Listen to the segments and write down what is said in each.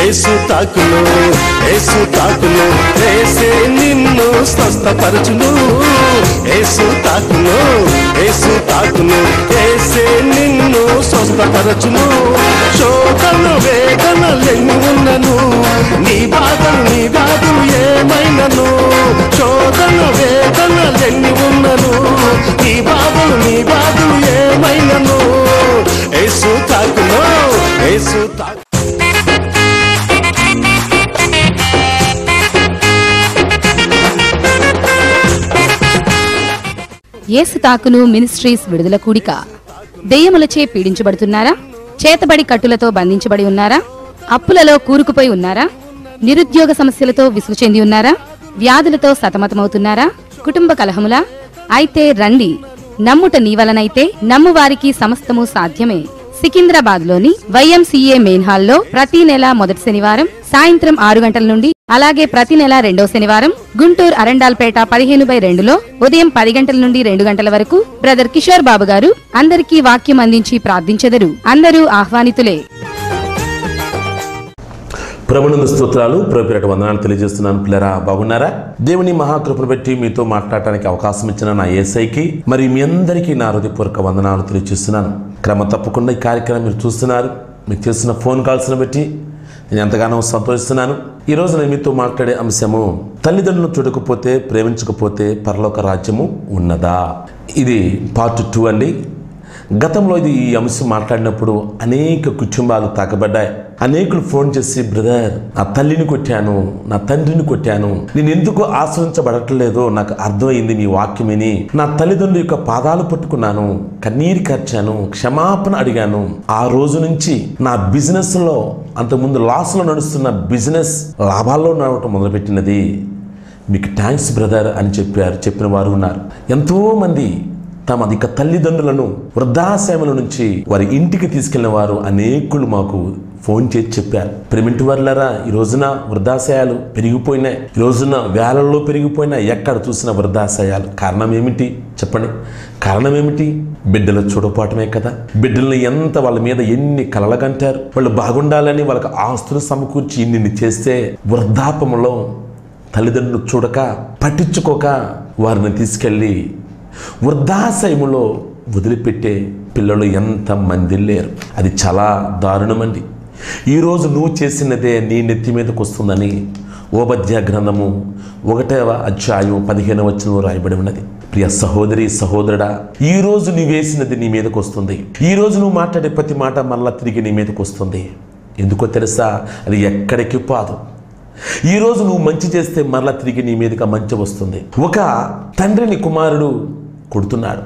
ఏసు తాకును ఏసు తాకును ఏసే నిన్ను స్వస్థపరచును ఏసు తాకును ఏసు తాకును ఏసే నిన్ను స్వస్థపరచును శోధన వేదనలెన్ని ఉన్నను నీ బాధలు నీ వ్యాధులు ఏమైనను శోధన వేదనలెన్ని ఉన్నను నీ బాధలు నీ వ్యాధులు ఏమైనను ఏసు తాకును ఏసు తాకు యేసు తాకును మినిస్ట్రీస్ విడుదల కూడిక దెయ్యములచే పీడించబడుతున్నారా చేతబడి కట్టులతో బంధించబడి ఉన్నారా అప్పులలో కూరుకుపోయి ఉన్నారా నిరుద్యోగ సమస్యలతో విసుగు చెంది ఉన్నారా వ్యాధులతో సతమతమవుతున్నారా కుటుంబ కలహములా అయితే రండి నమ్ముట నీ వలనైతే నమ్మువారికి సమస్తము సాధ్యమే సికింద్రాబాద్ లోని వైఎంసీఏ మెయిన్ హాల్లో ప్రతి నెల మొదటి శనివారం సాయంత్రం ఆరు గంటల నుండి అలాగే ప్రతి నెల రెండో శనివారం గుంటూరు అరండాల్పేట పదిహేను బై రెండులో ఉదయం పది గంటల నుండి రెండు గంటల వరకు బ్రదర్ కిషోర్ బాబు గారు అందరికీ వాక్యం అందించి ప్రార్థించెదరు అందరూ ఆహ్వానితులే ప్రభునందు స్తోత్రాలు ప్రభుపేట వందనాలు తెలియజేస్తున్నాను పిల్లరా బాగున్నారా దేవుని మహాకృపను బట్టి మీతో మాట్లాడటానికి అవకాశం ఇచ్చిన నా ఏసైకి మరి మీ అందరికీ నా హృదయపూర్వక వందనాలు తెలియజేస్తున్నాను క్రమ తప్పకుండా ఈ కార్యక్రమం మీరు చూస్తున్నారు మీకు చేసిన ఫోన్ కాల్స్ని బట్టి నేను ఎంతగానో సంతోషిస్తున్నాను ఈరోజు నేను మీతో మాట్లాడే అంశము తల్లిదండ్రులను చూడకపోతే ప్రేమించకపోతే పరలోక రాజ్యము ఉన్నదా ఇది పార్ట్ టూ అండి గతంలో ఇది ఈ అంశం మాట్లాడినప్పుడు అనేక కుటుంబాలు తాకబడ్డాయి అనేకులు ఫోన్ చేసి బ్రదర్ నా తల్లిని కొట్టాను నా తండ్రిని కొట్టాను నేను ఎందుకు ఆశ్రయించబడట్లేదో నాకు అర్థమైంది మీ వాక్యం విని నా తల్లిదండ్రుల యొక్క పాదాలు పట్టుకున్నాను కన్నీరు కార్చాను క్షమాపణ అడిగాను ఆ రోజు నుంచి నా బిజినెస్ లో అంతకుముందు లాస్లో నడుస్తున్న బిజినెస్ లాభాల్లో నడవటం మొదలుపెట్టినది మీకు థ్యాంక్స్ బ్రదర్ అని చెప్పారు చెప్పిన వారు ఉన్నారు ఎంతో మంది తమ అధిక తల్లిదండ్రులను వృద్ధాశ్రమల నుంచి వారి ఇంటికి తీసుకెళ్లిన వారు అనేకులు మాకు ఫోన్ చేసి చెప్పారు ప్రేమింటి వర్లరా ఈ రోజున వృద్ధాశయాలు పెరిగిపోయినాయి ఈ రోజున వేలల్లో పెరిగిపోయినాయి ఎక్కడ చూసిన వృద్ధాశయాలు కారణం ఏమిటి చెప్పండి కారణం ఏమిటి బిడ్డలు చూడపోవటమే కదా బిడ్డల్ని ఎంత వాళ్ళ మీద ఎన్ని కలలకంటారు వాళ్ళు బాగుండాలని వాళ్ళకి ఆస్తులు సమకూర్చి ఇన్ని చేస్తే వృద్ధాపంలో తల్లిదండ్రులు చూడక పట్టించుకోక వారిని తీసుకెళ్ళి వృద్ధాశయములో వదిలిపెట్టే పిల్లలు ఎంత మంది లేరు అది చాలా దారుణమండి ఈరోజు నువ్వు చేసినదే నీ నెత్తి మీదకు వస్తుందని ఓబద్య గ్రంథము ఒకటవ అధ్యాయం పదిహేనవ వచనంలో రాయబడి ఉన్నది ప్రియ సహోదరి సహోదరుడా ఈ రోజు నువ్వు వేసినది నీ మీదకు వస్తుంది ఈ రోజు నువ్వు మాట్లాడే ప్రతి మాట మళ్ళా తిరిగి నీ మీదకు వస్తుంది ఎందుకో తెలుసా అది ఎక్కడికి పోదు ఈరోజు నువ్వు మంచి చేస్తే మరలా తిరిగి నీ మీదకి మంచి వస్తుంది ఒక తండ్రిని కుమారుడు కొడుతున్నాడు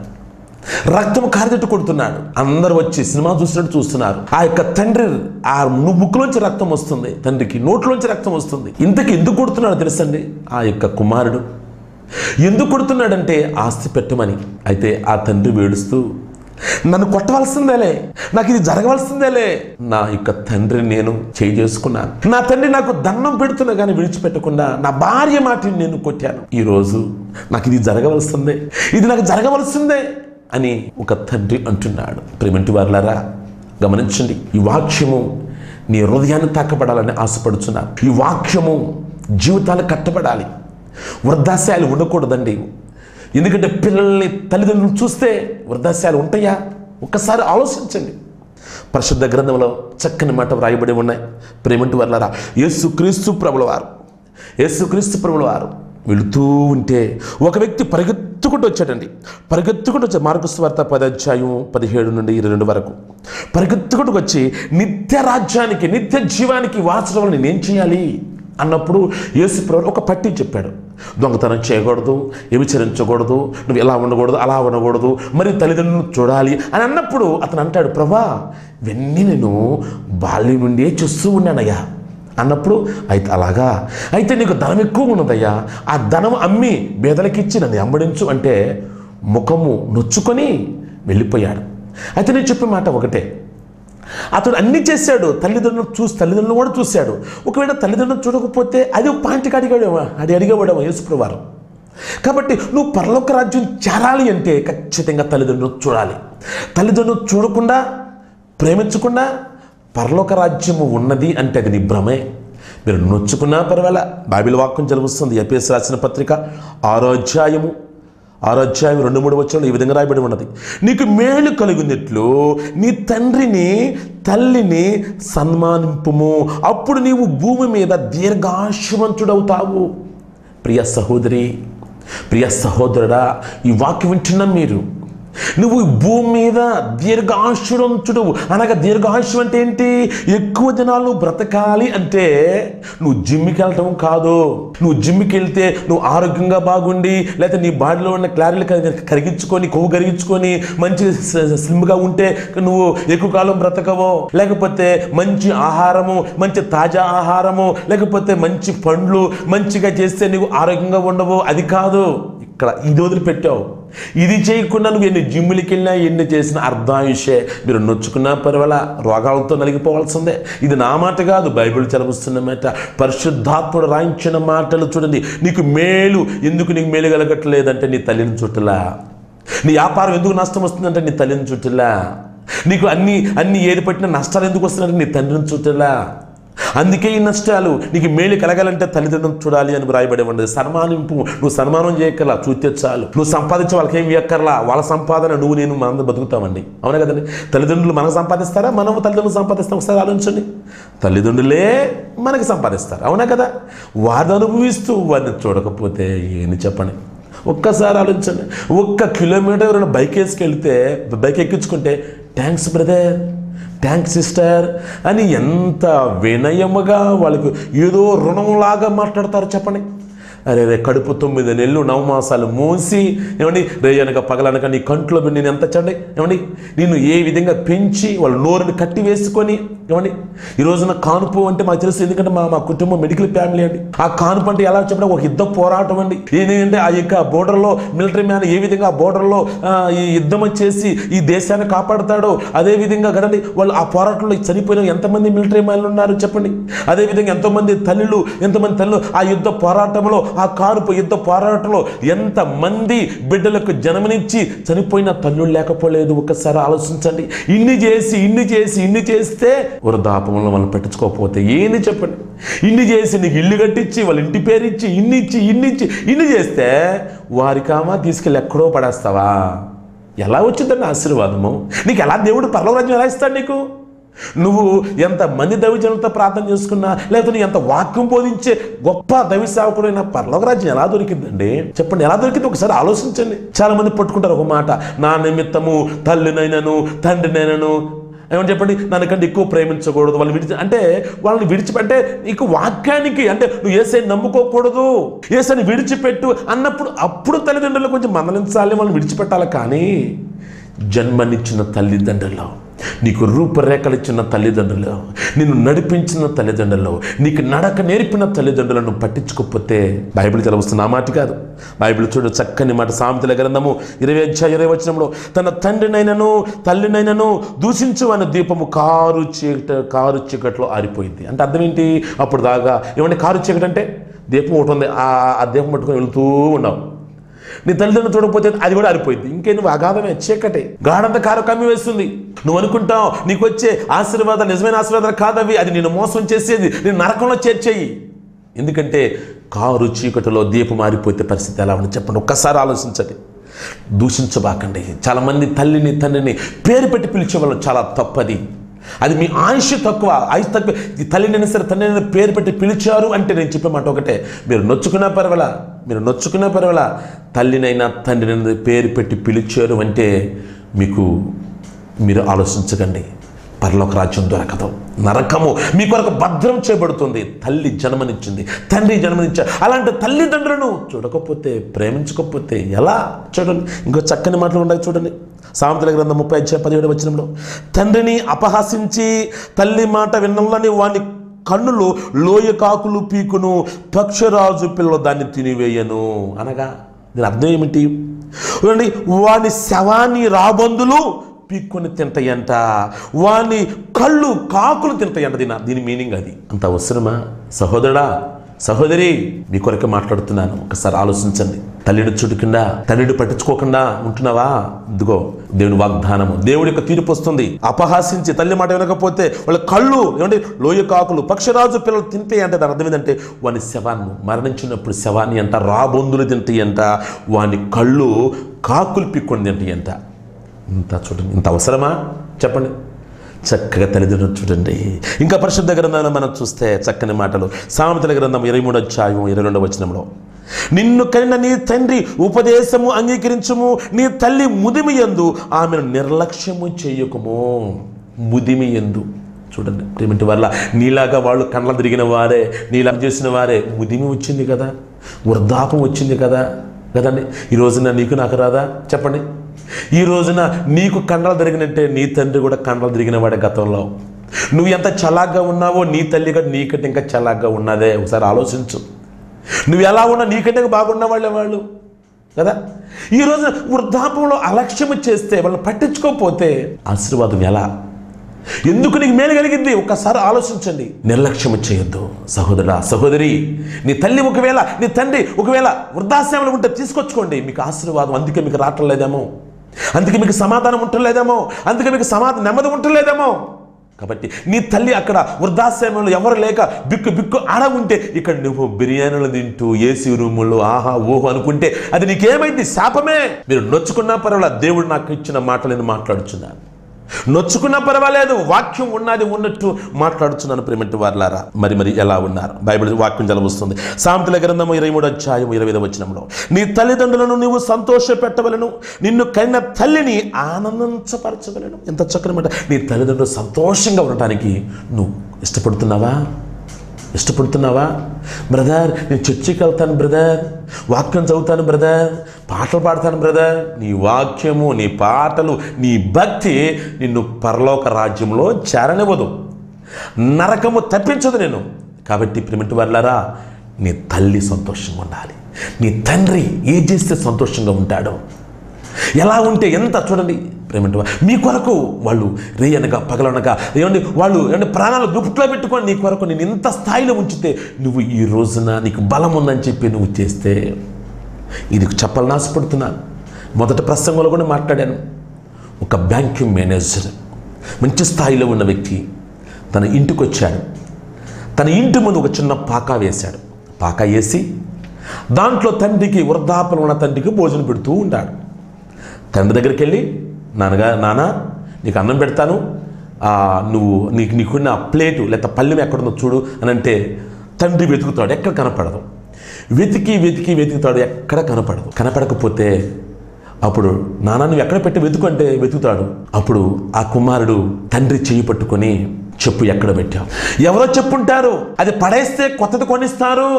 రక్తం కారిదట్టు కొడుతున్నాడు అందరు వచ్చి సినిమా చూసినట్టు చూస్తున్నారు ఆ యొక్క తండ్రి ఆ ముక్కులోంచి రక్తం వస్తుంది తండ్రికి నోట్లోంచి రక్తం వస్తుంది ఇంతకు ఎందుకు కొడుతున్నాడు తెలుసండి ఆ యొక్క కుమారుడు ఎందుకు కొడుతున్నాడంటే ఆస్తి పెట్టమని అయితే ఆ తండ్రి వేడుస్తూ నన్ను కొట్టవలసిందేలే నాకు ఇది జరగవలసిందేలే నా యొక్క తండ్రిని నేను చేయి చేసుకున్నాను నా తండ్రి నాకు దండం పెడుతున్నా కానీ విడిచిపెట్టకుండా నా భార్య మాటని నేను కొట్టాను ఈ రోజు నాకు ఇది జరగవలసిందే ఇది నాకు జరగవలసిందే అని ఒక తండ్రి అంటున్నాడు ప్రేమంటి వారులారా గమనించండి ఈ వాక్యము నీ హృదయాన్ని తాకబడాలని ఆశపడుచున్నాను ఈ వాక్యము జీవితాలు కట్టబడాలి వృద్ధాశయాలు ఉండకూడదండి ఎందుకంటే పిల్లల్ని తల్లిదండ్రులు చూస్తే వృద్ధాశయాలు ఉంటాయా ఒక్కసారి ఆలోచించండి పరిశుద్ధ గ్రంథంలో చక్కని మాట వ్రాయబడి ఉన్నాయి ప్రేమంటి వర్లారా యేసు క్రీస్తు ప్రభుల వారు యేసు క్రీస్తు ప్రభుల వారు వెళుతూ ఉంటే ఒక వ్యక్తి పరిగెత్తుకుంటూ వచ్చాడండి పరిగెత్తుకుంటూ వచ్చాడు మార్కు స్వార్త పదాధ్యాయం పదిహేడు నుండి ఇరవై రెండు వరకు పరిగెత్తుకుంటూ వచ్చి నిత్య రాజ్యానికి నిత్య జీవానికి వాచడం వల్ల నేనేం చేయాలి అన్నప్పుడు యేసు ప్రభు ఒక పట్టి చెప్పాడు దొంగతనం చేయకూడదు వ్యభిచరించకూడదు నువ్వు ఎలా ఉండకూడదు అలా ఉండకూడదు మరి తల్లిదండ్రులను చూడాలి అని అన్నప్పుడు అతను అంటాడు ప్రభా ఇవన్నీ నేను బాల్యం నుండే చూస్తూ ఉన్నానయ్యా అన్నప్పుడు అయితే అలాగా అయితే నీకు ధనం ఎక్కువ ఉన్నదయ్యా ఆ ధనం అమ్మి బేదలకిచ్చి నన్ను వెంబడించు అంటే ముఖము నొచ్చుకొని వెళ్ళిపోయాడు అయితే నేను చెప్పే మాట ఒకటే అతడు అన్ని చేశాడు తల్లిదండ్రులు చూసి తల్లిదండ్రులు కూడా చూశాడు ఒకవేళ తల్లిదండ్రులు చూడకపోతే అది ఒక పాయింట్కి అడిగాడేమో అది అడిగేవాడేమో యేసుప్రవారు కాబట్టి నువ్వు పరలోక రాజ్యం చేరాలి అంటే ఖచ్చితంగా తల్లిదండ్రులు చూడాలి తల్లిదండ్రులు చూడకుండా ప్రేమించకుండా పరలోక రాజ్యము ఉన్నది అంటే అది నీ భ్రమే మీరు నొచ్చుకున్నా పర్వాలే బైబిల్ వాక్యం చదివిస్తుంది ఎపిఎస్ రాసిన పత్రిక ఆరో అధ్యాయము ఆరో అధ్యాయం రెండు మూడు వచ్చంలో ఈ విధంగా రాయబడి ఉన్నది నీకు మేలు కలుగునట్లు నీ తండ్రిని తల్లిని సన్మానింపుము అప్పుడు నీవు భూమి మీద దీర్ఘాశవంతుడవుతావు ప్రియ సహోదరి ప్రియ సహోదరుడా ఈ వాక్యం వింటున్నాం మీరు నువ్వు ఈ భూమి మీద దీర్ఘాశురంచుడు అనగా దీర్ఘాయుషం అంటే ఏంటి ఎక్కువ దినాలు నువ్వు బ్రతకాలి అంటే నువ్వు జిమ్కి వెళ్ళటం కాదు నువ్వు జిమ్కి వెళ్తే నువ్వు ఆరోగ్యంగా బాగుండి లేకపోతే నీ బాడీలో ఉన్న క్లారీలు కరిగించుకొని కొవ్వు కరిగించుకొని మంచి స్లిమ్గా ఉంటే నువ్వు ఎక్కువ కాలం బ్రతకవో లేకపోతే మంచి ఆహారము మంచి తాజా ఆహారము లేకపోతే మంచి పండ్లు మంచిగా చేస్తే నువ్వు ఆరోగ్యంగా ఉండవు అది కాదు ఇక్కడ ఇది వదిలిపెట్టావు ఇది చేయకుండా నువ్వు ఎన్ని జిమ్ములకి వెళ్ళినా ఎన్ని చేసిన అర్ధాయుషే మీరు నొచ్చుకున్నా పర్వాల రోగాలతో నలిగిపోవాల్సిందే ఇది నా మాట కాదు బైబిల్ చదివిస్తున్న మాట పరిశుద్ధాత్ముడు రాయించిన మాటలు చూడండి నీకు మేలు ఎందుకు నీకు మేలు కలగట్లేదంటే నీ తల్లిని చుట్టలా నీ వ్యాపారం ఎందుకు నష్టం వస్తుందంటే నీ తల్లిని చుట్టలా నీకు అన్ని అన్ని ఏది పట్టిన నష్టాలు ఎందుకు వస్తున్నాయంటే నీ తండ్రిని చుట్టలా అందుకే ఈ నష్టాలు నీకు మేలు కలగాలంటే తల్లిదండ్రులను చూడాలి అని రాయబడి ఉండదు సన్మానింపు నువ్వు సన్మానం చేయక్కర్లా చూస్తే చాలు నువ్వు సంపాదించే వాళ్ళకి ఏం ఇవ్వక్కర్లా వాళ్ళ సంపాదన నువ్వు నేను మనం బతుకుతామండి అవునా కదండి తల్లిదండ్రులు మనకు సంపాదిస్తారా మనం తల్లిదండ్రులు సంపాదిస్తాం ఒకసారి ఆలోచించండి తల్లిదండ్రులే మనకి సంపాదిస్తారు అవునా కదా వారిని అనుభవిస్తూ వారిని చూడకపోతే ఏంటి చెప్పండి ఒక్కసారి ఆలోచించండి ఒక్క కిలోమీటర్ ఎవరైనా బైక్ వేసుకెళ్తే బైక్ ఎక్కించుకుంటే థ్యాంక్స్ బ్రదర్ థ్యాంక్స్ సిస్టర్ అని ఎంత వినయముగా వాళ్ళకు ఏదో రుణంలాగా మాట్లాడతారు చెప్పండి అరే రే కడుపు తొమ్మిది నెలలు నవమాసాలు మూసి ఏమండి రే అనక పగలనక నీ కంట్లో పెట్టి నేను ఎంత చండి ఏమండి నిన్ను ఏ విధంగా పెంచి వాళ్ళ నోరుని కట్టి వేసుకొని ఏమండి ఈ రోజున కానుపు అంటే మాకు తెలుసు ఎందుకంటే మా మా కుటుంబం మెడికల్ ఫ్యామిలీ అండి ఆ కానుపు అంటే ఎలా చెప్పినా ఒక యుద్ధ పోరాటం అండి ఏంటంటే ఆ యొక్క బోర్డర్లో మిలిటరీ మ్యాన్ ఏ విధంగా ఆ బోర్డర్లో ఈ యుద్ధం చేసి ఈ దేశాన్ని కాపాడుతాడో అదే విధంగా కదండి వాళ్ళు ఆ పోరాటంలో చనిపోయిన ఎంతమంది మిలిటరీ మ్యాన్లు ఉన్నారు చెప్పండి అదే విధంగా ఎంతోమంది తల్లులు ఎంతమంది తల్లులు ఆ యుద్ధ పోరాటంలో ఆ కానుపు యుద్ధ పోరాటంలో ఎంతమంది బిడ్డలకు జన్మనిచ్చి చనిపోయిన తల్లులు లేకపోలేదు ఒక్కసారి ఆలోచించండి ఇన్ని చేసి ఇన్ని చేసి ఇన్ని చేస్తే వృద్ధాపంలో మనం పెట్టించుకోకపోతే ఏంది చెప్పండి ఇన్ని చేసి నీకు ఇల్లు కట్టించి వాళ్ళ ఇంటి పేరు ఇచ్చి ఇన్ని ఇచ్చి ఇన్ని ఇచ్చి ఇన్ని చేస్తే వారికామా తీసుకెళ్ళి ఎక్కడో పడేస్తావా ఎలా వచ్చిందండి ఆశీర్వాదము నీకు ఎలా దేవుడు పర్లవరాజ్యం ఎలా ఇస్తాడు నీకు నువ్వు ఎంత మంది దైవజనులతో ప్రార్థన చేసుకున్నా లేకపోతే నీ ఎంత వాక్యం బోధించే గొప్ప దైవ సేవకుడైన పర్లోకరాజ్యం ఎలా దొరికిందండి చెప్పండి ఎలా దొరికింది ఒకసారి ఆలోచించండి చాలా మంది పట్టుకుంటారు ఒక మాట నా నిమిత్తము తల్లినైనను తండ్రినైనను ఏమని చెప్పండి నన్నకంటే ఎక్కువ ప్రేమించకూడదు వాళ్ళు విడిచి అంటే వాళ్ళని విడిచిపెట్టే నీకు వాక్యానికి అంటే నువ్వు ఏసై నమ్ముకోకూడదు ఏసైని విడిచిపెట్టు అన్నప్పుడు అప్పుడు తల్లిదండ్రులు కొంచెం మందలించాలి వాళ్ళని విడిచిపెట్టాలి కానీ జన్మనిచ్చిన తల్లిదండ్రులు నీకు రూపురేఖలు ఇచ్చిన తల్లిదండ్రులు నిన్ను నడిపించిన తల్లిదండ్రులు నీకు నడక నేర్పిన తల్లిదండ్రులను పట్టించుకోకపోతే బైబిల్ చదవస్తున్న ఆ మాట కాదు బైబిల్ చూడు చక్కని మాట సామెతల గ్రంథము ఇరవై అధ్యాయ ఇరవై వచనంలో తన తండ్రినైనను తల్లినైనను దూషించు అనే దీపము కారు చీకట కారు చీకట్లో ఆరిపోయింది అంటే అర్థం ఏంటి అప్పుడు దాకా ఏమంటే కారు చీకటి అంటే దీపం ఒకటి ఉంది ఆ ఆ దీపం పట్టుకొని వెళ్తూ ఉన్నావు నీ తల్లిదండ్రులు చూడకపోతే అది కూడా అరిపోయింది ఇంకే నువ్వు అగాధమే చీకటి గాఢంత కారు కమ్మి వేస్తుంది నువ్వు అనుకుంటావు నీకు వచ్చే ఆశీర్వాదాలు నిజమైన ఆశీర్వాదాలు కాదవి అది నేను మోసం చేసేది నేను నరకంలో చేర్చేయి ఎందుకంటే కారు చీకటిలో దీపం మారిపోతే పరిస్థితి ఎలా ఉంది చెప్పండి ఒక్కసారి ఆలోచించండి దూషించబాకండి చాలామంది తల్లిని తండ్రిని పేరు పెట్టి పిలిచేవాళ్ళు చాలా తప్పది అది మీ ఆయుష్ తక్కువ ఆయుష్ తక్కువ ఈ తల్లినైనా సరే తండ్రినైనా పేరు పెట్టి పిలిచారు అంటే నేను చెప్పే మాట ఒకటే మీరు నొచ్చుకున్నా పర్వాలా మీరు నొచ్చుకున్నా పర్వాలా తల్లినైనా తండ్రినైనా పేరు పెట్టి పిలిచారు అంటే మీకు మీరు ఆలోచించకండి పరలోక రాజ్యం దొరకదు నరకము మీ కొరకు భద్రం చేయబడుతుంది తల్లి జన్మనిచ్చింది తండ్రి జన్మనిచ్చారు అలాంటి తల్లిదండ్రులను చూడకపోతే ప్రేమించకపోతే ఎలా చూడండి ఇంకో చక్కని మాటలు ఉన్నాయి చూడండి సామెతల గ్రంథం ముప్పై అధ్యాయ పదిహేడు వచనంలో తండ్రిని అపహసించి తల్లి మాట విన్నంలోని వాని కన్నులు లోయ కాకులు పీకును పక్షరాజు పిల్లలు దాన్ని తినివేయను అనగా దీని అర్థం ఏమిటి చూడండి వాని శవాన్ని రాబందులు పీక్కొని తింటాయంట వాని కళ్ళు కాకులు తింటాయంట దీని దీని మీనింగ్ అది అంత అవసరమా సహోదరుడా సహోదరి మీ కొరకు మాట్లాడుతున్నాను ఒకసారి ఆలోచించండి తల్లిని చుట్టుకుండా తల్లిని పట్టించుకోకుండా ఉంటున్నావా ఇదిగో దేవుని వాగ్దానము దేవుడి యొక్క తీర్పు వస్తుంది అపహాసించి తల్లి మాట వినకపోతే వాళ్ళ కళ్ళు ఏమంటే లోయ కాకులు పక్షరాజు పిల్లలు తింటే అంటే దాని అర్థం ఏంటంటే వాని శవాన్ని మరణించినప్పుడు శవాన్ని అంట రాబొందులు తింటాయి అంట వాని కళ్ళు కాకులు పిక్కొని తింటాయి అంట ఇంత చూడండి ఇంత అవసరమా చెప్పండి చక్కగా తల్లిదండ్రులు చూడండి ఇంకా పరిశుద్ధ గ్రంథాలను మనం చూస్తే చక్కని మాటలు సామెతల గ్రంథం ఇరవై మూడు అధ్యాయం ఇరవై రెండవ వచనంలో నిన్ను కనిన నీ తండ్రి ఉపదేశము అంగీకరించుము నీ తల్లి ముదిమి ఎందు ఆమెను నిర్లక్ష్యము చేయకుము ముదిమి ఎందు చూడండి ప్రేమిటి వల్ల నీలాగా వాళ్ళు కళ్ళ తిరిగిన వారే నీలా చేసిన వారే ముదిమి వచ్చింది కదా వృద్ధాపం వచ్చింది కదా కదండి ఈ రోజున నీకు నాకు రాదా చెప్పండి ఈ రోజున నీకు కండలు తిరిగినట్టే నీ తండ్రి కూడా కండలు తిరిగిన వాడే గతంలో నువ్వు ఎంత చలాగ్గా ఉన్నావో నీ తల్లి కూడా నీకంటే ఇంకా చలాగ్గా ఉన్నదే ఒకసారి ఆలోచించు నువ్వు ఎలా ఉన్నా నీకంటే బాగున్న వాళ్ళే వాళ్ళు కదా ఈ రోజున వృద్ధాపంలో అలక్ష్యం చేస్తే వాళ్ళని పట్టించుకోకపోతే ఆశీర్వాదం ఎలా ఎందుకు నీకు మేలు కలిగింది ఒక్కసారి ఆలోచించండి నిర్లక్ష్యం చేయొద్దు సహోదరుడా సహోదరి నీ తల్లి ఒకవేళ నీ తండ్రి ఒకవేళ వృద్ధాశ్రమంలో ఉంటే తీసుకొచ్చుకోండి మీకు ఆశీర్వాదం అందుకే మీకు రావట్లేదేమో అందుకే మీకు సమాధానం ఉండలేదేమో అందుకే మీకు సమాధానం నెమ్మది ఉండలేదేమో కాబట్టి నీ తల్లి అక్కడ వృద్ధాశ్రమంలో ఎవరు లేక బిక్కు బిక్కు ఆడ ఉంటే ఇక్కడ నువ్వు బిర్యానీలు తింటూ ఏసీ రూముల్లో ఆహా ఓహో అనుకుంటే అది నీకేమైంది శాపమే మీరు నొచ్చుకున్నా పర్వాలేదు దేవుడు నాకు ఇచ్చిన మాటలు నేను మాట్లాడుచున్నాను నొచ్చుకున్నా పర్వాలేదు వాక్యం ఉన్నది ఉన్నట్టు మాట్లాడుచున్నాను ప్రేమటి వారులారా మరి మరి ఎలా ఉన్నారు బైబిల్ వాక్యం జలవస్తుంది సామెతల గ్రంథము ఇరవై మూడు అధ్యాయం ఇరవై ఐదు వచ్చినంలో నీ తల్లిదండ్రులను నువ్వు సంతోష పెట్టవలను నిన్ను కన్న తల్లిని ఆనందించపరచవలను ఎంత చక్కని మాట నీ తల్లిదండ్రులు సంతోషంగా ఉండటానికి నువ్వు ఇష్టపడుతున్నావా ఇష్టపడుతున్నావా బ్రదర్ నేను చర్చికి వెళ్తాను బ్రదర్ వాక్యం చదువుతాను బ్రదర్ పాటలు పాడతాను బ్రదర్ నీ వాక్యము నీ పాటలు నీ భక్తి నిన్ను పరలోక రాజ్యంలో చేరనివ్వదు నరకము తప్పించదు నేను కాబట్టి ప్రిమిటి వాళ్ళారా నీ తల్లి సంతోషంగా ఉండాలి నీ తండ్రి ఏం చేస్తే సంతోషంగా ఉంటాడో ఎలా ఉంటే ఎంత చూడండి ప్రేమంటే మీ కొరకు వాళ్ళు రేయనగా పగలనగా ఏమండి వాళ్ళు ఏమంటే ప్రాణాలు గుప్ట్లో పెట్టుకొని నీ కొరకు నేను ఇంత స్థాయిలో ఉంచితే నువ్వు ఈ రోజున నీకు బలం ఉందని చెప్పి నువ్వు చేస్తే ఇది చెప్పాలని ఆశపడుతున్నాను మొదటి ప్రసంగంలో కూడా మాట్లాడాను ఒక బ్యాంక్ మేనేజర్ మంచి స్థాయిలో ఉన్న వ్యక్తి తన ఇంటికి వచ్చాడు తన ఇంటి ముందు ఒక చిన్న పాకా వేశాడు పాకా వేసి దాంట్లో తండ్రికి వృద్ధాపలు ఉన్న తండ్రికి భోజనం పెడుతూ ఉంటాడు తండ్రి దగ్గరికి వెళ్ళి నాన్నగా నాన్న నీకు అన్నం పెడతాను ఆ, నువ్వు నీకు నీకున్న ప్లేటు లేదా పల్లెం ఎక్కడుందో చూడు అని అంటే తండ్రి వెతుకుతాడు ఎక్కడ కనపడదు వెతికి వెతికి వెతుకుతాడు ఎక్కడ కనపడదు కనపడకపోతే అప్పుడు నాన్న నువ్వు ఎక్కడ పెట్టి వెతుకు అంటే వెతుకుతాడు అప్పుడు ఆ కుమారుడు తండ్రి చెయ్యి పట్టుకొని చెప్పు ఎక్కడ పెట్టావు ఎవరో చెప్పుంటారు అది పడేస్తే కొత్తది కొనిస్తారు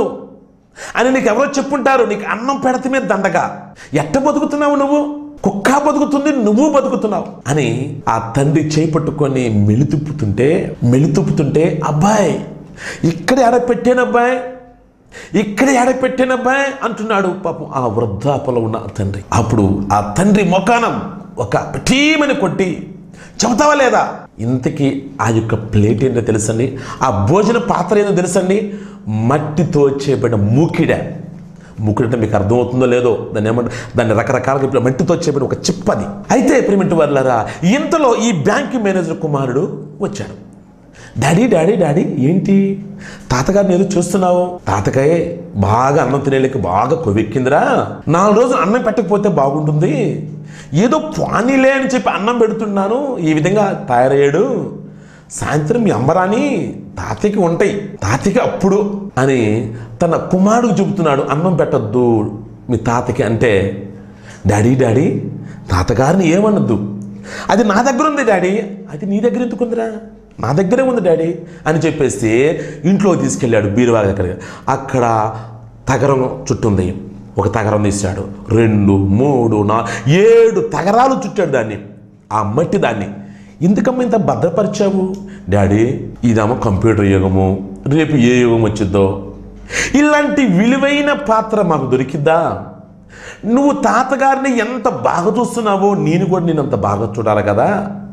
అని నీకు ఎవరో చెప్పుంటారు నీకు అన్నం పెడతమే దండగా ఎట్ట బతుకుతున్నావు నువ్వు కుక్క బతుకుతుంది నువ్వు బతుకుతున్నావు అని ఆ తండ్రి చేయి పట్టుకొని మెలితుప్పుతుంటే మెలితుప్పుతుంటే అబ్బాయి ఇక్కడ ఎడ పెట్టాను అబ్బాయి ఇక్కడ ఎడ పెట్టాను అబ్బాయి అంటున్నాడు పాపం ఆ వృద్ధాపలో ఉన్న ఆ తండ్రి అప్పుడు ఆ తండ్రి మొకానం ఒక టీమని కొట్టి చెబుతావా లేదా ఇంతకీ ఆ యొక్క ప్లేట్ ఏంటో తెలుసండి ఆ భోజన పాత్ర ఏంటో తెలుసండి మట్టితో చేపడిన మూకిడ మూకిడ అంటే మీకు అర్థమవుతుందో లేదో దాన్ని ఏమంటారు దాన్ని రకరకాలుగా ఇప్పుడు మట్టితో చేపడిన ఒక చిప్పది అయితే ప్రిమిటి వాళ్ళరా ఇంతలో ఈ బ్యాంక్ మేనేజర్ కుమారుడు వచ్చాడు డాడీ డాడీ డాడీ ఏంటి తాతగారిని ఏదో చూస్తున్నావు తాతకాయ బాగా అన్నం తినేళ్ళకి బాగా కొవ్వెక్కిందిరా నాలుగు రోజులు అన్నం పెట్టకపోతే బాగుంటుంది ఏదో పానీలే అని చెప్పి అన్నం పెడుతున్నాను ఈ విధంగా తయారయ్యాడు సాయంత్రం మీ అమ్మరాని తాతయ్యకి ఉంటాయి తాతయ్యకి అప్పుడు అని తన కుమారుడికి చెబుతున్నాడు అన్నం పెట్టద్దు మీ తాతకి అంటే డాడీ డాడీ తాతగారిని ఏమనొద్దు అది నా దగ్గర ఉంది డాడీ అది నీ దగ్గర ఎందుకు ఉందిరా నా దగ్గరే ఉంది డాడీ అని చెప్పేసి ఇంట్లో తీసుకెళ్ళాడు బీరువా దగ్గర అక్కడ తగరం చుట్టుంది ఒక తగరం తీశాడు రెండు మూడు నా ఏడు తగరాలు చుట్టాడు దాన్ని ఆ మట్టి దాన్ని ఎందుకమ్మా ఇంత భద్రపరిచావు డాడీ ఇదేమో కంప్యూటర్ యుగము రేపు ఏ యుగం వచ్చిద్దో ఇలాంటి విలువైన పాత్ర మాకు దొరికిద్దా నువ్వు తాతగారిని ఎంత బాగా చూస్తున్నావో నేను కూడా నేను అంత బాగా చూడాలి కదా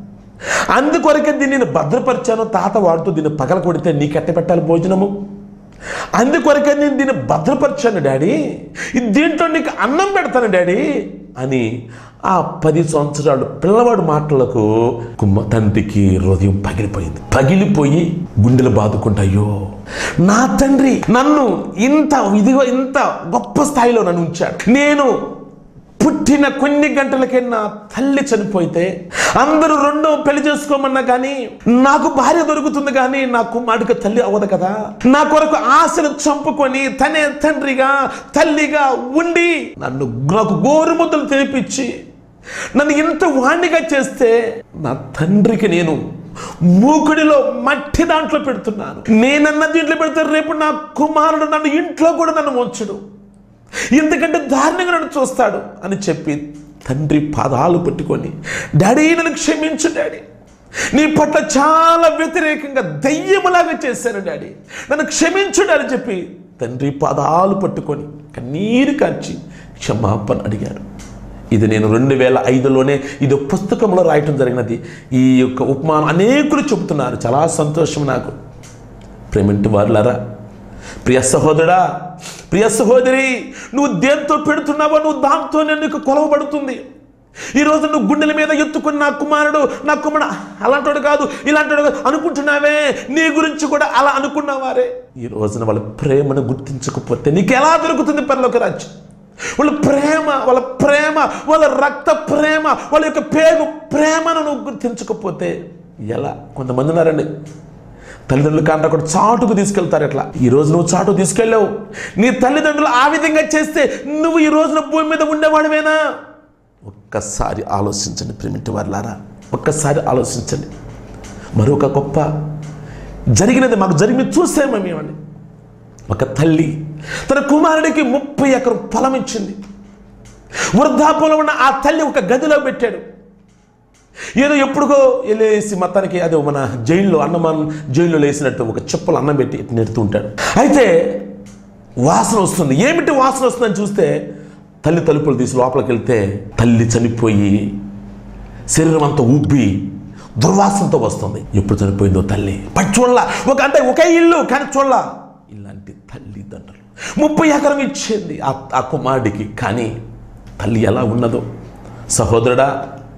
అందుకొరకే దీన్ని నేను భద్రపరిచాను తాత వాడుతూ దీన్ని పగల కొడితే నీకెట్ట పెట్టాలి భోజనము అందుకొరకే నేను దీన్ని భద్రపరిచాను డాడీ ఇది దీంట్లో నీకు అన్నం పెడతాను డాడీ అని ఆ పది సంవత్సరాలు పిల్లవాడు మాటలకు కుమ్మ తండ్రికి హృదయం పగిలిపోయింది పగిలిపోయి గుండెలు బాదుకుంటా అయ్యో నా తండ్రి నన్ను ఇంత ఇదిగో ఇంత గొప్ప స్థాయిలో నన్ను ఉంచాడు నేను పుట్టిన కొన్ని గంటలకే నా తల్లి చనిపోతే అందరూ రెండో పెళ్లి చేసుకోమన్నా కానీ నాకు భార్య దొరుకుతుంది కానీ నా కుమారుడికి తల్లి అవ్వదు కదా నా కొరకు ఆశను చంపుకొని తనే తండ్రిగా తల్లిగా ఉండి నన్ను నాకు గోరుముద్దలు తినిపించి నన్ను ఇంత వాణ్ణిగా చేస్తే నా తండ్రికి నేను మూకుడిలో మట్టి దాంట్లో పెడుతున్నాను నేనన్న దీంట్లో పెడితే రేపు నా కుమారుడు నన్ను ఇంట్లో కూడా నన్ను ఉంచడు ఎందుకంటే దారుణంగా నన్ను చూస్తాడు అని చెప్పి తండ్రి పాదాలు పట్టుకొని డాడీ నన్ను క్షమించు డాడీ నీ పట్ల చాలా వ్యతిరేకంగా దయ్యములాగా చేశాను డాడీ నన్ను క్షమించు డాడీ చెప్పి తండ్రి పాదాలు పట్టుకొని కన్నీరు కాచి క్షమాపణ అడిగాడు ఇది నేను రెండు వేల ఐదులోనే ఇది ఒక పుస్తకంలో రాయటం జరిగినది ఈ యొక్క ఉపమానం అనేకులు చెబుతున్నారు చాలా సంతోషం నాకు ప్రేమింటి వారులారా ప్రియ సహోదరా ప్రియ సహోదరి నువ్వు దేంతో పెడుతున్నావో నువ్వు దాంతోనే నీకు కొలవబడుతుంది ఈరోజు నువ్వు గుండెల మీద ఎత్తుకుని నా కుమారుడు నా కుమారుడు అలాంటోడు కాదు ఇలాంటోడు కాదు అనుకుంటున్నావే నీ గురించి కూడా అలా అనుకున్నవారే ఈ రోజున వాళ్ళ ప్రేమను గుర్తించకపోతే నీకు ఎలా దొరుకుతుంది పరలోక రాజ్యం వాళ్ళ ప్రేమ వాళ్ళ ప్రేమ వాళ్ళ రక్త ప్రేమ వాళ్ళ యొక్క పేరు ప్రేమను నువ్వు గుర్తించకపోతే ఎలా కొంతమంది ఉన్నారండి తల్లిదండ్రులు కాంట కూడా చాటుకు తీసుకెళ్తారు ఎట్లా ఈ రోజు నువ్వు చాటు తీసుకెళ్ళావు నీ తల్లిదండ్రులు ఆ విధంగా చేస్తే నువ్వు ఈ రోజున భూమి మీద ఉండేవాడివేనా ఒక్కసారి ఆలోచించండి ప్రేమిటి వారులారా ఒక్కసారి ఆలోచించండి మరొక గొప్ప జరిగినది మాకు జరిగి చూసాము మేమండి ఒక తల్లి తన కుమారుడికి ముప్పై ఎకరం పొలం ఇచ్చింది వృద్ధాపంలో ఉన్న ఆ తల్లి ఒక గదిలో పెట్టాడు ఏదో ఎప్పుడుగో వెళ్ళేసి మొత్తానికి అదే మన జైల్లో అన్నమాన్ జైల్లో వేసినట్టు ఒక చెప్పులు అన్నం పెట్టి ఇటు నెడుతూ ఉంటాడు అయితే వాసన వస్తుంది ఏమిటి వాసన వస్తుందని చూస్తే తల్లి తలుపులు తీసి లోపలికి వెళ్తే తల్లి చనిపోయి శరీరం అంతా ఉబ్బి దుర్వాసనతో వస్తుంది ఎప్పుడు చనిపోయిందో తల్లి పట్టి చూడలా ఒక అంటే ఒకే ఇల్లు కానీ చూడలా ఇలాంటి తల్లిదండ్రులు ముప్పై ఎకరం ఇచ్చింది ఆ ఆ కుమారుడికి కానీ తల్లి ఎలా ఉన్నదో సహోదరుడా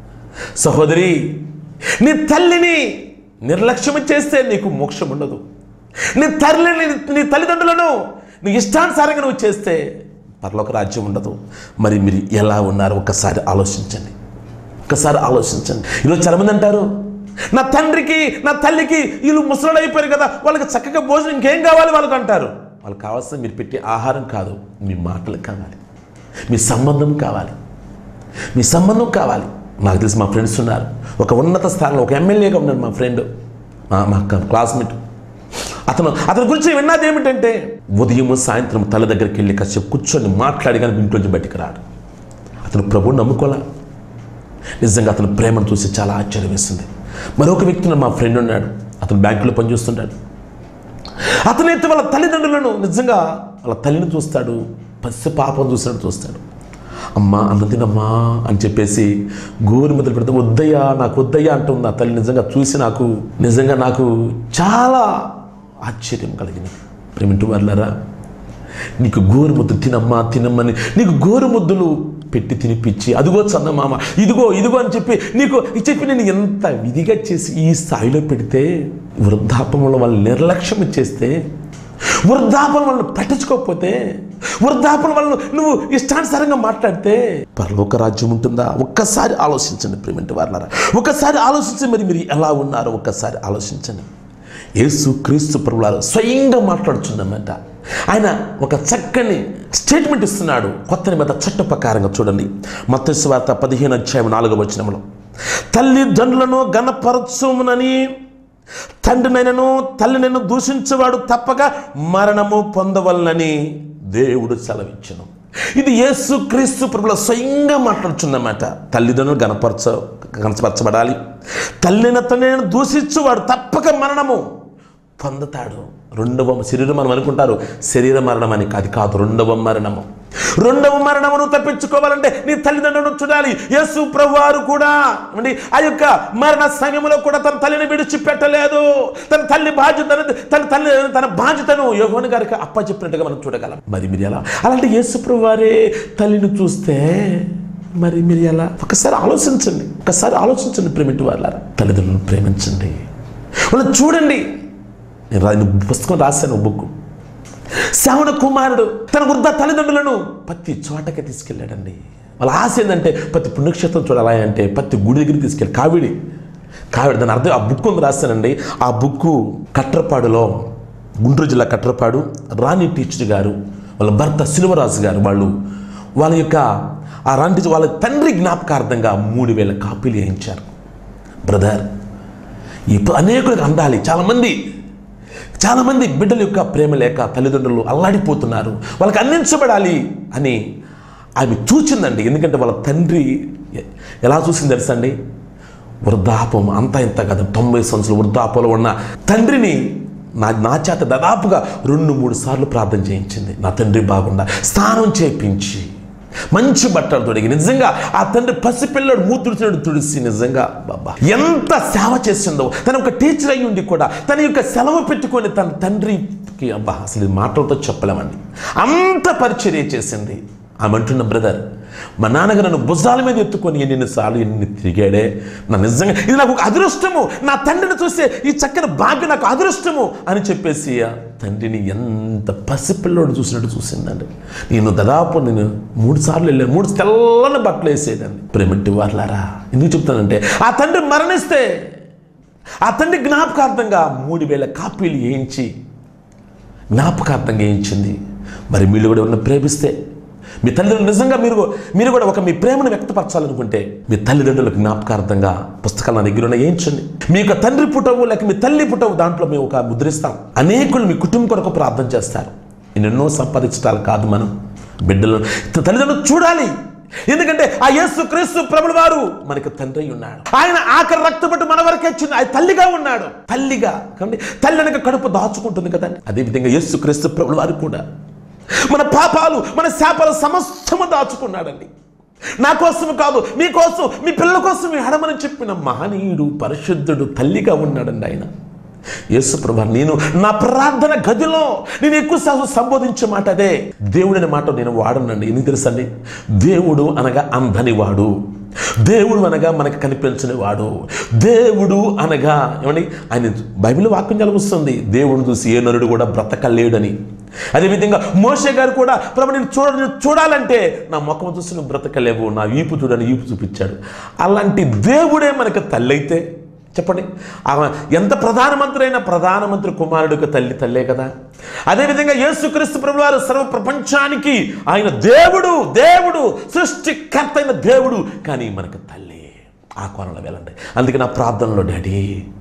సహోదరి నీ తల్లిని నిర్లక్ష్యం చేస్తే నీకు మోక్షం ఉండదు నీ తల్లిని నీ తల్లిదండ్రులను నీ ఇష్టానుసారంగా నువ్వు చేస్తే పరలోక రాజ్యం ఉండదు మరి మీరు ఎలా ఉన్నారు ఒక్కసారి ఆలోచించండి ఒక్కసారి ఆలోచించండి ఈరోజు చాలామంది అంటారు నా తండ్రికి నా తల్లికి వీళ్ళు ముసలు అయిపోయారు కదా వాళ్ళకి చక్కగా భోజనం ఇంకేం కావాలి వాళ్ళకి అంటారు వాళ్ళకి కావాల్సిన మీరు పెట్టే ఆహారం కాదు మీ మాటలు కావాలి మీ సంబంధం కావాలి మీ సంబంధం కావాలి నాకు తెలిసి మా ఫ్రెండ్స్ ఉన్నారు ఒక ఉన్నత స్థానంలో ఒక ఎమ్మెల్యేగా ఉన్నాడు మా ఫ్రెండ్ మా మా క్లాస్మేట్ అతను అతని గురించి విన్నది ఏమిటంటే ఉదయం సాయంత్రం తల దగ్గరికి వెళ్ళి కాసేపు కూర్చొని మాట్లాడి కానీ ఇంట్లోంచి బయటికి రాడు అతను ప్రభువు నమ్ముకోలే నిజంగా అతని ప్రేమను చూసి చాలా ఆశ్చర్యం వేస్తుంది మరొక వ్యక్తి మా ఫ్రెండ్ ఉన్నాడు అతను బ్యాంకులో పనిచేస్తుంటాడు అతనైతే వాళ్ళ తల్లిదండ్రులను నిజంగా వాళ్ళ తల్లిని చూస్తాడు పసి పాపం చూసినట్టు చూస్తాడు అమ్మ అన్న తినమ్మా అని చెప్పేసి గోరు మొదలు పెడితే వద్దయ్యా నాకు వద్దయ్యా అంటుంది ఆ తల్లి నిజంగా చూసి నాకు నిజంగా నాకు చాలా ఆశ్చర్యం కలిగింది ప్రేమింటు వాళ్ళరా నీకు గోరు ముద్దు తినమ్మా తినమ్మని నీకు గోరు ముద్దులు పెట్టి తినిపించి అదిగో చందమామ ఇదిగో ఇదిగో అని చెప్పి నీకు చెప్పి నేను ఎంత విధిగా చేసి ఈ స్థాయిలో పెడితే వృద్ధాపంలో వాళ్ళు నిర్లక్ష్యం చేస్తే వృద్ధాపం వాళ్ళని పట్టించుకోకపోతే వృద్ధాపం వాళ్ళు నువ్వు ఇష్టానుసారంగా మాట్లాడితే పరలోక రాజ్యం ఉంటుందా ఒక్కసారి ఆలోచించండి ప్రేమింటి వాళ్ళారా ఒక్కసారి ఆలోచించి మరి మీరు ఎలా ఉన్నారో ఒక్కసారి ఆలోచించండి యేసు క్రీస్తు ప్రభులారు స్వయంగా మాట్లాడుచున్నమాట ఆయన ఒక చక్కని స్టేట్మెంట్ ఇస్తున్నాడు కొత్త నిమిత్త చట్ట ప్రకారంగా చూడండి మత్స్సు వార్త పదిహేను అధ్యాయం నాలుగో వచనంలో తల్లిదండ్రులను గణపరచుమునని తండ్రినైనను తల్లినైనా దూషించేవాడు తప్పక మరణము పొందవలనని దేవుడు సెలవిచ్చను ఇది యేసు క్రీస్తు ప్రభుల స్వయంగా మాట్లాడుచున్నమాట తల్లిదండ్రులు గణపరచ గణపరచబడాలి తల్లిన తల్లిని దూషించువాడు తప్పక మరణము పొందుతాడు రెండవ శరీరం మనం అనుకుంటారు శరీర మరణం అని అది కాదు రెండవ మరణము రెండవ మరణమును తప్పించుకోవాలంటే నీ తల్లిదండ్రులను చూడాలి యేసు ప్రభువారు కూడా ఏమండి ఆ యొక్క మరణ సమయంలో కూడా తన తల్లిని విడిచిపెట్టలేదు తన తల్లి బాధ్యతను తన తల్లి తన బాధ్యతను యోగోని గారికి అప్పచెప్పినట్టుగా మనం చూడగలం మరి మీరు ఎలా అలాంటి యేసు ప్రభువారే తల్లిని చూస్తే మరి మీరు ఎలా ఒకసారి ఆలోచించండి ఒకసారి ఆలోచించండి ప్రేమిటి వాళ్ళారా తల్లిదండ్రులను ప్రేమించండి వాళ్ళని చూడండి నేను రా- నేను పుస్తకం రాశాను బుక్ శ్రవణ కుమారుడు తన వృద్ధ తల్లిదండ్రులను ప్రతి చోటకి తీసుకెళ్ళాడండి వాళ్ళ ఆశ ఏంటంటే ప్రతి పుణ్యక్షేత్రం చూడాలి అంటే ప్రతి గుడి దగ్గరికి తీసుకెళ్ళి కావిడి కావిడి దాని అర్థం ఆ బుక్ ఉంది రాశానండి ఆ బుక్ కట్రపాడులో గుంటూరు జిల్లా కట్రపాడు రాణి టీచర్ గారు వాళ్ళ భర్త శిలువరాజు గారు వాళ్ళు వాళ్ళ యొక్క ఆ రాణి టీచర్ వాళ్ళ తండ్రి జ్ఞాపకార్థంగా మూడు వేల కాపీలు వేయించారు బ్రదర్ ఇప్పుడు అనేకులకు అందాలి చాలామంది చాలామంది బిడ్డల యొక్క ప్రేమ లేక తల్లిదండ్రులు అల్లాడిపోతున్నారు వాళ్ళకి అందించబడాలి అని ఆమె చూచిందండి ఎందుకంటే వాళ్ళ తండ్రి ఎ- ఎలా చూసింది తెలుసా అండి వృద్ధాపం అంతా ఇంత కదా తొంభై సంవత్సరాలు వృద్ధాపంలో ఉన్న తండ్రిని నా నా చేత దాదాపుగా రెండు మూడు సార్లు ప్రార్థన చేయించింది నా తండ్రి బాగుండా స్నానం చేయించి మంచి బట్టలు తొడిగి నిజంగా ఆ తండ్రి పసిపిల్లడు మూతుడిచినట్టు తుడిసి నిజంగా బాబా ఎంత సేవ చేసిందో తన ఒక టీచర్ అయి ఉండి కూడా తన యొక్క సెలవు పెట్టుకొని తన తండ్రికి అబ్బా అసలు ఇది మాటలతో చెప్పలేమండి అంత పరిచర్య చేసింది ఆమె అంటున్న బ్రదర్ మా నాన్నగారు నన్ను భుజాల మీద ఎత్తుకొని ఎన్నిసార్లు ఎన్ని తిరిగాడే నా నిజంగా ఇది నాకు ఒక అదృష్టము నా తండ్రిని చూసే ఈ చక్కని భాగ్యం నాకు అదృష్టము అని చెప్పేసి ఆ తండ్రిని ఎంత పసిపిల్లోడు చూసినట్టు చూసిందండి నేను దాదాపు నేను మూడు సార్లు వెళ్ళాను మూడు తెల్లని బట్టలు వేసేదండి ప్రేమింటి వాళ్ళారా ఎందుకు చెప్తానంటే ఆ తండ్రి మరణిస్తే ఆ తండ్రి జ్ఞాపకార్థంగా మూడు వేల కాపీలు వేయించి జ్ఞాపకార్థంగా వేయించింది మరి మీరు కూడా ఎవరైనా ప్రేమిస్తే మీ తల్లిదండ్రులు నిజంగా మీరు మీరు కూడా ఒక మీ ప్రేమను వ్యక్తపరచాలనుకుంటే మీ తల్లిదండ్రులకు జ్ఞాపకార్థంగా పుస్తకాలు నా దగ్గర ఉన్నాయి వేయించండి మీ యొక్క తండ్రి పుటవు లేక మీ తల్లి పుటవు దాంట్లో మేము ఒక ముద్రిస్తాం అనేకులు మీ కుటుంబం కొరకు ప్రార్థన చేస్తారు ఎన్నెన్నో సంపాదించటాలు కాదు మనం బిడ్డలను తల్లిదండ్రులు చూడాలి ఎందుకంటే ఆ యేసు క్రీస్తు ప్రభుల వారు మనకు తండ్రి అయి ఉన్నాడు ఆయన ఆఖరి రక్తపట్టు మన వరకే చిన్న ఆయన తల్లిగా ఉన్నాడు తల్లిగా కాబట్టి తల్లి అనక కడుపు దాచుకుంటుంది కదండి అదేవిధంగా యేసు క్రీస్తు ప్రభుల వారు కూడా మన పాపాలు మన శాపాలు సమస్తము దాచుకున్నాడండి నా కోసం కాదు మీ కోసం మీ పిల్లల కోసం మీ హడమని చెప్పిన మహనీయుడు పరిశుద్ధుడు తల్లిగా ఉన్నాడండి ఆయన యేసు ప్రభా నేను నా ప్రార్థన గదిలో నేను ఎక్కువ సార్లు సంబోధించే మాట అదే దేవుడు అనే మాట నేను వాడనండి ఎందుకు తెలుసండి దేవుడు అనగా అంధని వాడు దేవుడు అనగా మనకు కనిపించని వాడు దేవుడు అనగా ఏమండి ఆయన బైబిల్ వాక్యం చదివిస్తుంది దేవుడిని చూసి ఏ నరుడు కూడా బ్రతకలేడని అదేవిధంగా మోషే గారు కూడా ప్రభు నేను చూడ నేను చూడాలంటే నా ముఖం చూసి నువ్వు బ్రతకలేవు నా వీపు చూడని వీపు చూపించాడు అలాంటి దేవుడే మనకు తల్లి అయితే చెప్పండి ఆమె ఎంత ప్రధానమంత్రి అయినా ప్రధానమంత్రి కుమారుడికి తల్లి తల్లే కదా అదేవిధంగా యేసుక్రీస్తు ప్రభు వారు సర్వ ప్రపంచానికి ఆయన దేవుడు దేవుడు సృష్టికర్త అయిన దేవుడు కానీ మనకు తల్లి ఆ కోణంలో వెళ్ళండి అందుకే నా ప్రార్థనలో డాడీ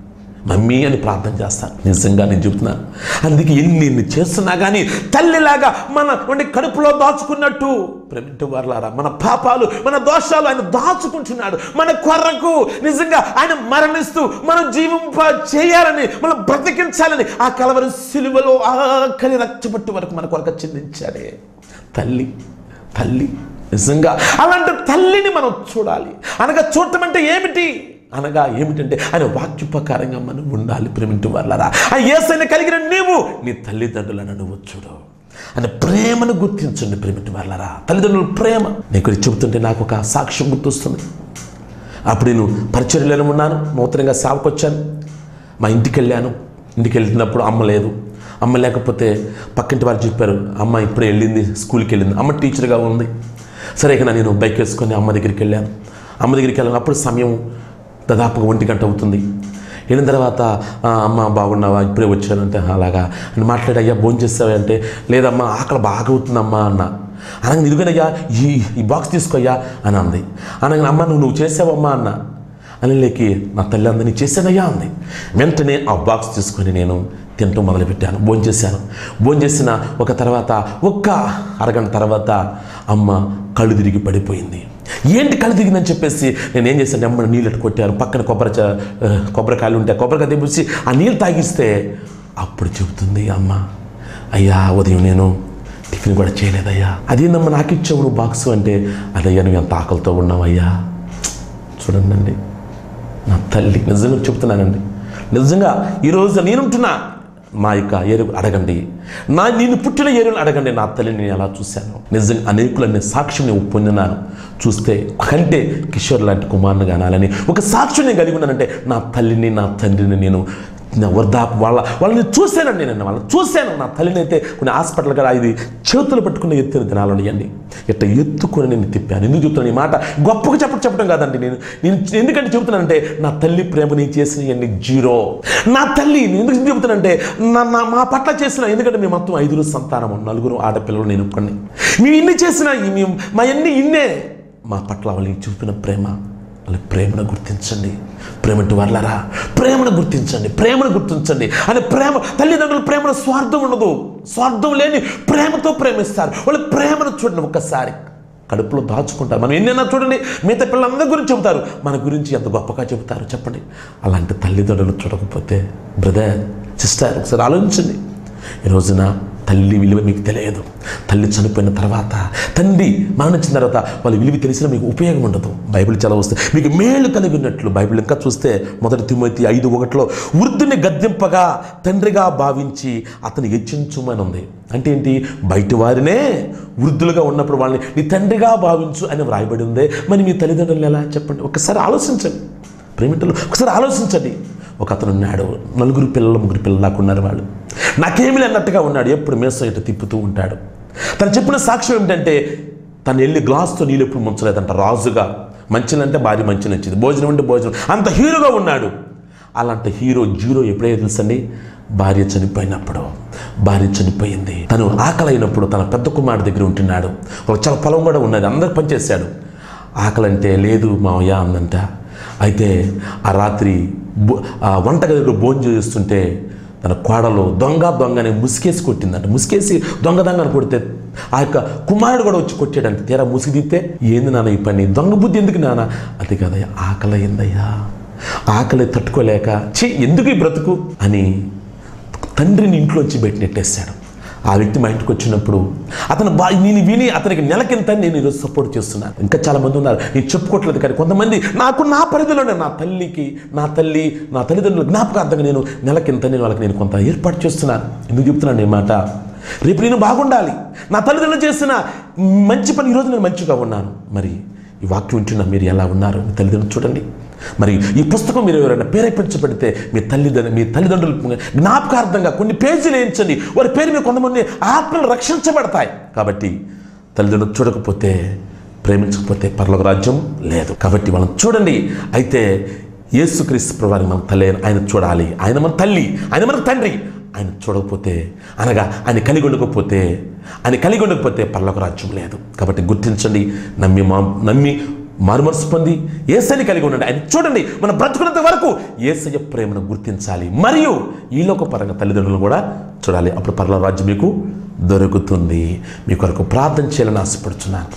మమ్మీ అని ప్రార్థన చేస్తాను నిజంగా నేను చెబుతున్నాను అందుకే ఎన్ని ఎన్ని చేస్తున్నా కానీ తల్లిలాగా మన వండి కడుపులో దాచుకున్నట్టు ప్రేమింటి వారులారా మన పాపాలు మన దోషాలు ఆయన దాచుకుంటున్నాడు మన కొరకు నిజంగా ఆయన మరణిస్తూ మనం జీవింప చేయాలని మనం బ్రతికించాలని ఆ కలవరి సిలువలో ఆఖరి రక్తపట్టు వరకు మన కొరకు చిందించాడే తల్లి తల్లి నిజంగా అలాంటి తల్లిని మనం చూడాలి అనగా చూడటం అంటే ఏమిటి అనగా ఏమిటంటే ఆయన వాక్యోపకారంగా మనం ఉండాలి ప్రేమింటి వాళ్ళరా ఆ ఏసైన కలిగిన నీవు నీ తల్లిదండ్రులను నువ్వు చూడు అని ప్రేమను గుర్తించండి ప్రేమిటి వాళ్ళరా తల్లిదండ్రుల ప్రేమ నీకు ఇది చెబుతుంటే నాకు ఒక సాక్ష్యం గుర్తొస్తుంది అప్పుడు నేను పరిచర్యలో ఉన్నాను నూతనంగా సేవకు వచ్చాను మా ఇంటికి వెళ్ళాను ఇంటికి వెళ్తున్నప్పుడు అమ్మ లేదు అమ్మ లేకపోతే పక్కింటి వారు చెప్పారు అమ్మ ఇప్పుడే వెళ్ళింది స్కూల్కి వెళ్ళింది అమ్మ టీచర్గా ఉంది సరే ఇక నేను బైక్ వేసుకొని అమ్మ దగ్గరికి వెళ్ళాను అమ్మ దగ్గరికి వెళ్ళాను అప్పుడు సమయం దాదాపుగా ఒంటి గంట అవుతుంది వెళ్ళిన తర్వాత "ఆ, అమ్మ బాగున్నావా ఇప్పుడే వచ్చానంటే అలాగా అని మాట్లాడి అయ్యా భోజనం చేస్తావా అంటే లేదమ్మా ఆకలి బాగా అవుతుందమ్మా అన్న అనగా ఇదిగోనయ్యా ఈ ఈ బాక్స్ తీసుకోయ్యా అని అంది అనగా అమ్మ నువ్వు నువ్వు చేసావమ్మా అన్న అనిలేకి నా తల్లి అందని చేశానయ్యా అంది వెంటనే ఆ బాక్స్ తీసుకొని నేను తింటూ మొదలుపెట్టాను భోజనం చేశాను భోజనం చేసిన ఒక తర్వాత ఒక్క అరగంట తర్వాత అమ్మ కళ్ళు తిరిగి పడిపోయింది ఏంటి కళ్ళు తిరిగిందని చెప్పేసి నేను ఏం చేశాను అమ్మని నీళ్ళు ఎట్టు కొట్టాను పక్కన కొబ్బరి చ- ఆ, కొబ్బరికాయలు ఉంటే కొబ్బరికాయ తెప్పించి ఆ నీళ్ళు తాగిస్తే అప్పుడు చెబుతుంది అమ్మ అయ్యా ఉదయం నేను టిఫిన్ కూడా చేయలేదయ్యా అదేందమ్మా నాకు ఇచ్చావు నువ్వు బాక్స్ అంటే అదయ్యా నువ్వు ఎంత ఆకలితో ఉన్నావయ్యా చూడండి అండి నా తల్లి నిజంగా చెప్తున్నానండి నిజంగా ఈరోజు నేనుంటున్నా మా యొక్క ఏరు అడగండి నా నేను పుట్టిన ఏరుని అడగండి నా తల్లిని నేను ఎలా చూశాను నిజంగా అనేకులన్నీ సాక్ష్యం నేను పొందినాను చూస్తే కంటే కిషోర్ లాంటి కుమారుని కానాలని ఒక సాక్ష్యం నేను కలిగి ఉన్నానంటే నా తల్లిని నా తండ్రిని నేను నా వృద్ధా వాళ్ళ వాళ్ళని చూశానండి నేను వాళ్ళని చూశాను నా తల్లిని అయితే కొన్ని హాస్పిటల్ కూడా ఇది చేతులు పట్టుకుని ఎత్తిన దినాలు ఉన్నాయండి ఇట్లా ఎత్తుకొని నేను తిప్పాను ఎందుకు చెప్తున్నాను ఈ మాట గొప్పగా చెప్పడం చెప్పడం కాదండి నేను నేను ఎందుకంటే చెబుతున్నానంటే నా తల్లి ప్రేమ నేను చేసిన జీరో నా తల్లి నేను ఎందుకు చెబుతానంటే నా నా మా పట్ల చేసిన ఎందుకంటే మేము మొత్తం ఐదుగురు సంతానము నలుగురు ఆడపిల్లలు నేను ఒక్కడిని మేము ఇన్ని చేసిన ఈ మేము మా అన్ని ఇన్నే మా పట్ల వాళ్ళకి చూపిన ప్రేమ వాళ్ళ ప్రేమను గుర్తించండి ప్రేమటి వాళ్ళరా ప్రేమను గుర్తించండి ప్రేమను గుర్తించండి అని ప్రేమ తల్లిదండ్రుల ప్రేమలో స్వార్థం ఉండదు స్వార్థం లేని ప్రేమతో ప్రేమిస్తారు వాళ్ళ ప్రేమను చూడండి ఒక్కసారి కడుపులో దాచుకుంటారు మనం ఎన్నైనా చూడండి మిగతా పిల్లలందరి గురించి చెబుతారు మన గురించి ఎంత గొప్పగా చెబుతారు చెప్పండి అలాంటి తల్లిదండ్రులు చూడకపోతే బ్రదర్ సిస్టర్ ఒకసారి ఆలోచించండి ఈ రోజున తల్లి విలువ మీకు తెలియదు తల్లి చనిపోయిన తర్వాత తండ్రి మరణించిన తర్వాత వాళ్ళ విలువ తెలిసిన మీకు ఉపయోగం ఉండదు బైబిల్ చదవస్తే మీకు మేలు కలిగి ఉన్నట్లు బైబిల్ ఇంకా చూస్తే మొదటి తిమ్మతి ఐదు ఒకటిలో వృద్ధుని గద్దెంపగా తండ్రిగా భావించి అతను హెచ్చించుమని ఉంది అంటే ఏంటి బయట వారినే వృద్ధులుగా ఉన్నప్పుడు వాళ్ళని నీ తండ్రిగా భావించు అని వ్రాయబడి ఉందే మరి మీ తల్లిదండ్రులు ఎలా చెప్పండి ఒకసారి ఆలోచించండి ప్రేమిటలు ఒకసారి ఆలోచించండి ఒక అతను ఉన్నాడు నలుగురు పిల్లలు ముగ్గురు పిల్లలు నాకు ఉన్నారు వాళ్ళు నాకేమీ అన్నట్టుగా ఉన్నాడు ఎప్పుడు మేసం ఇటు తిప్పుతూ ఉంటాడు తను చెప్పిన సాక్ష్యం ఏమిటంటే తను వెళ్ళి గ్లాస్తో నీళ్ళు ఎప్పుడు ముంచలేదంట రాజుగా మంచిలంటే భార్య మంచి నచ్చింది భోజనం అంటే భోజనం అంత హీరోగా ఉన్నాడు అలాంటి హీరో జీరో ఎప్పుడైతే తెలుసండి భార్య చనిపోయినప్పుడు భార్య చనిపోయింది తను ఆకలి అయినప్పుడు తన పెద్ద కుమారుడి దగ్గర ఉంటున్నాడు ఒక చాలా పొలం కూడా ఉన్నది అందరికి పనిచేశాడు ఆకలంటే లేదు మావయ్య అందంట అయితే ఆ రాత్రి బో- ఆ వంటగదిలో భోజనం చేస్తుంటే తన కోడలు దొంగ దొంగని ముసికేసి కొట్టిందంట ముసికేసి దొంగ దొంగని కొడితే ఆ యొక్క కుమారుడు కూడా వచ్చి కొట్టాడంట తీరా ముసిగి తీస్తే ఏంది నాన్న ఈ పని దొంగ బుద్ధి ఎందుకు నాన్న అది కదయ్యా ఆకలి అయిందయ్యా ఆకలి తట్టుకోలేక ఛీ ఎందుకు ఈ బ్రతుకు అని తండ్రిని ఇంట్లోంచి బయట నెట్టేశాడు ఆ వ్యక్తి మా ఇంటికి వచ్చినప్పుడు అతను బా నేను విని అతనికి నెలకింత నేను ఈరోజు సపోర్ట్ చేస్తున్నాను ఇంకా చాలా మంది ఉన్నారు నేను చెప్పుకోవట్లేదు కానీ కొంతమంది నాకు నా పరిధిలోనే నా తల్లికి నా తల్లి నా తల్లిదండ్రులు జ్ఞాపకార్థంగా నేను నెలకింత నేను వాళ్ళకి నేను కొంత ఏర్పాటు చేస్తున్నాను ఎందుకు చెప్తున్నాను ఈ మాట రేపు నేను బాగుండాలి నా తల్లిదండ్రులు చేసిన మంచి పని ఈరోజు నేను మంచిగా ఉన్నాను మరి ఈ వాక్యం వింటున్నా మీరు ఎలా ఉన్నారు మీ తల్లిదండ్రులు చూడండి మరి ఈ పుస్తకం మీరు ఎవరైనా ప్రేరేపించబడితే మీ తల్లిదండ్రులు మీ తల్లిదండ్రులు జ్ఞాపకార్థంగా కొన్ని పేజీలు వేయించండి వారి పేరు మీద కొంతమంది ఆత్మలు రక్షించబడతాయి కాబట్టి తల్లిదండ్రులు చూడకపోతే ప్రేమించకపోతే పరలోక రాజ్యం లేదు కాబట్టి మనం చూడండి అయితే యేసుక్రీస్తు ప్రభువారి మన తల్లి అయిన- ఆయన చూడాలి ఆయన మన తల్లి ఆయన మన తండ్రి ఆయన చూడకపోతే అనగా ఆయన కలిగి ఉండకపోతే ఆయన కలిగి ఉండకపోతే పరలోక రాజ్యం లేదు కాబట్టి గుర్తించండి నమ్మి మా నమ్మి మారుమనసు పొంది ఏసని కలిగి ఉండండి ఆయన చూడండి మనం బ్రతుకున్నంత వరకు ఏసయ్య ప్రేమను గుర్తించాలి మరియు ఈ లోక పరంగా తల్లిదండ్రులు కూడా చూడాలి అప్పుడు పరలోక రాజ్యం మీకు దొరుకుతుంది మీ కొరకు ప్రార్థన చేయాలని ఆశపడుచున్నాను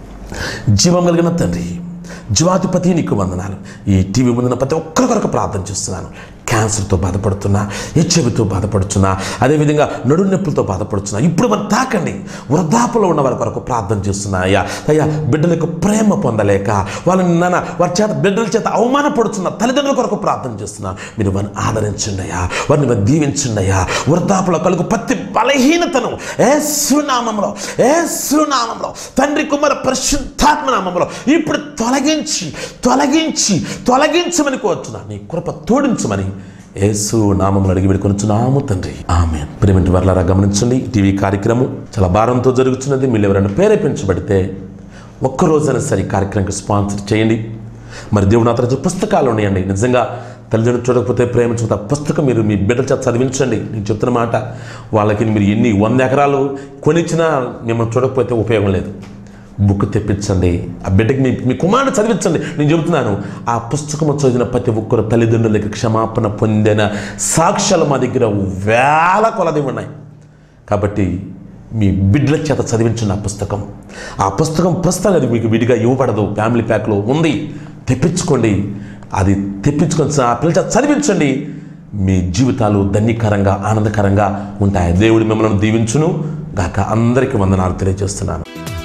జీవం కలిగిన తండ్రి జీవాధిపతి నీకు వందనాలు ఈ టీవీ ముందున ప్రతి ఒక్కరి కొరకు ప్రార్థన చేస్తున్నాను క్యాన్సర్తో బాధపడుతున్నా హెచ్ఐవితో బాధపడుతున్నా అదేవిధంగా నడు నొప్పులతో బాధపడుతున్నా ఇప్పుడు మనం తాకండి వృద్ధాపలో ఉన్న వారి కొరకు ప్రార్థన చేస్తున్నా అయ్యా అయ్యా బిడ్డలకు ప్రేమ పొందలేక వాళ్ళని నాన్న వారి చేత బిడ్డల చేత అవమానపడుతున్న తల్లిదండ్రుల కొరకు ప్రార్థన చేస్తున్నా మీరు వారిని ఆదరించండి అయ్యా వారిని మీరు దీవించండి అయ్యా వృద్ధాపలో కలుగు ప్రతి బలహీనతను ఏ సునామంలో ఏ సునామంలో తండ్రి కుమార పరిశుద్ధాత్మ నామంలో ఇప్పుడు తొలగించి తొలగించి తొలగించమని కోరుచున్నా నీ కృప తోడించమని యేసు నామంలో అడిగి వేడుకొనుచున్నాము తండ్రి ఆమె ప్రేమిటి వర్లారా గమనించండి టీవీ కార్యక్రమం చాలా భారంతో జరుగుతున్నది మీరు ఎవరైనా ప్రేరేపించబడితే ఒక్కరోజైనా సరే ఈ కార్యక్రమానికి స్పాన్సర్ చేయండి మరి దేవుడు అతను పుస్తకాలు ఉన్నాయండి నిజంగా తల్లిదండ్రులు చూడకపోతే ప్రేమించకపోతే ఆ పుస్తకం మీరు మీ బిడ్డల చేత చదివించండి నేను చెప్తున్న మాట వాళ్ళకి మీరు ఎన్ని వంద ఎకరాలు కొనిచ్చినా మిమ్మల్ని చూడకపోతే ఉపయోగం లేదు బుక్ తెప్పించండి ఆ బిడ్డకి మీ మీ కుమారుడు చదివించండి నేను చెబుతున్నాను ఆ పుస్తకం చదివిన ప్రతి ఒక్కరు తల్లిదండ్రులకి క్షమాపణ పొందిన సాక్ష్యాలు మా దగ్గర వేల కొలది ఉన్నాయి కాబట్టి మీ బిడ్డల చేత చదివించండి ఆ పుస్తకం ఆ పుస్తకం పుస్తకం అది మీకు విడిగా ఇవ్వబడదు ఫ్యామిలీ ప్యాక్లో ఉంది తెప్పించుకోండి అది తెప్పించుకొని ఆ పిల్లల చేత చదివించండి మీ జీవితాలు ధన్యకరంగా ఆనందకరంగా ఉంటాయి దేవుడు మిమ్మల్ని దీవించును గాక అందరికీ వందనాలు తెలియజేస్తున్నాను